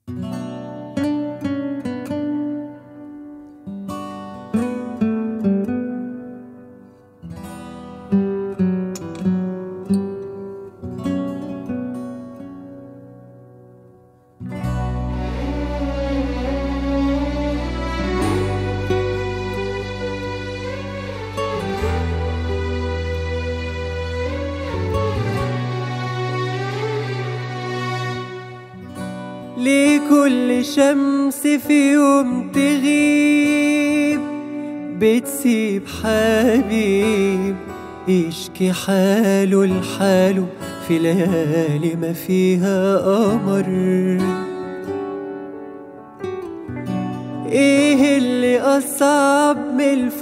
ليه كل شمس في يوم تغيب بتسيب حبيب يشكي حاله لحاله في ليالي ما فيها قمر ايه اللي اصعب من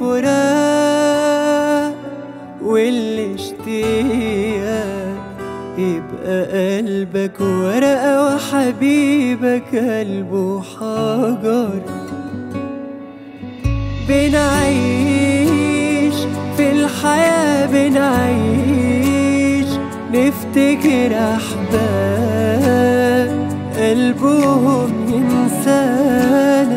الفراق واللي اشتياق يبقى قلبك ورقة وحبيبك قلبه حجر بنعيش في الحياة بنعيش نفتكر أحباب قلبهم ينسانا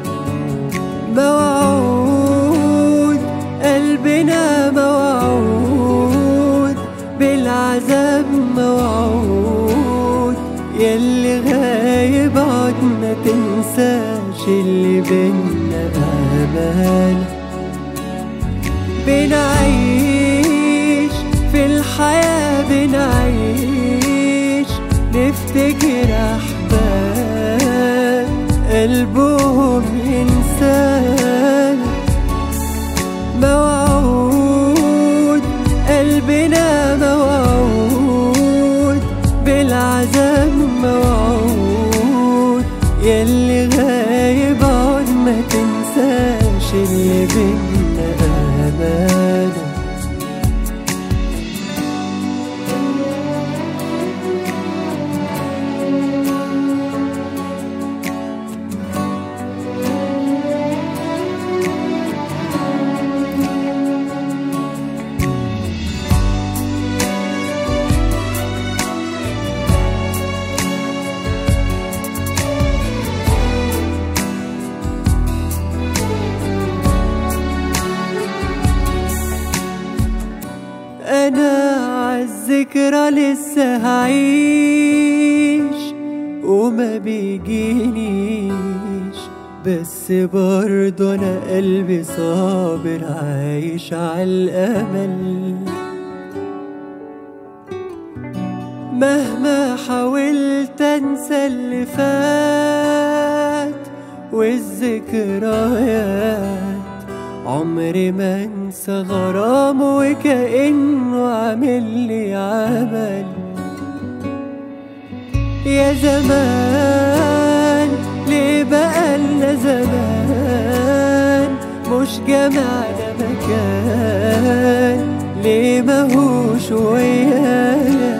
موعود قلبنا موعود بالعذاب موعود يلي غايب عد ما تنساش اللي بينا أمان بنعيش في الحياة بنعيش نفتكر أحباب قلبهم إنسان موعود قلبنا موعود بالعذاب موعود يلي غايب عد ما تنساش اللي بينا أمانة انا عالذكرى لسه هعيش وما بيجينيش بس برضه انا قلبي صابر عايش عالامل مهما حاولت انسى اللي فات والذكريات عمري ما انسى غرامه وكأنه عامل لي عمل يا زمان ليه بقالنا زمان مش جمعنا مكان ليه ماهوش ويانا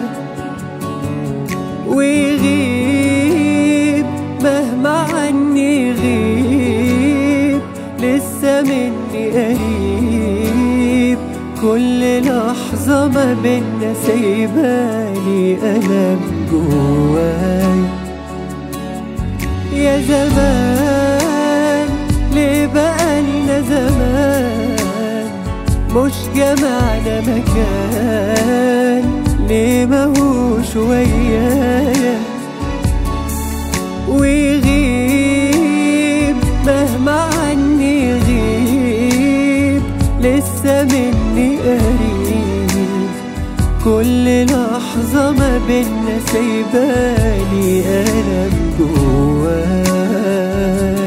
ويغيب مهما عني يغيب لسه مني قريب كل لحظة ما بينا سايباني ألم جواي يا زمان ليه بقالنا زمان مش جمعنا مكان ليه ماهوش ويايا ويغيب مهما عني يغيب لسه مني قريب كل لحظة ما بينا سايباني ألم جواي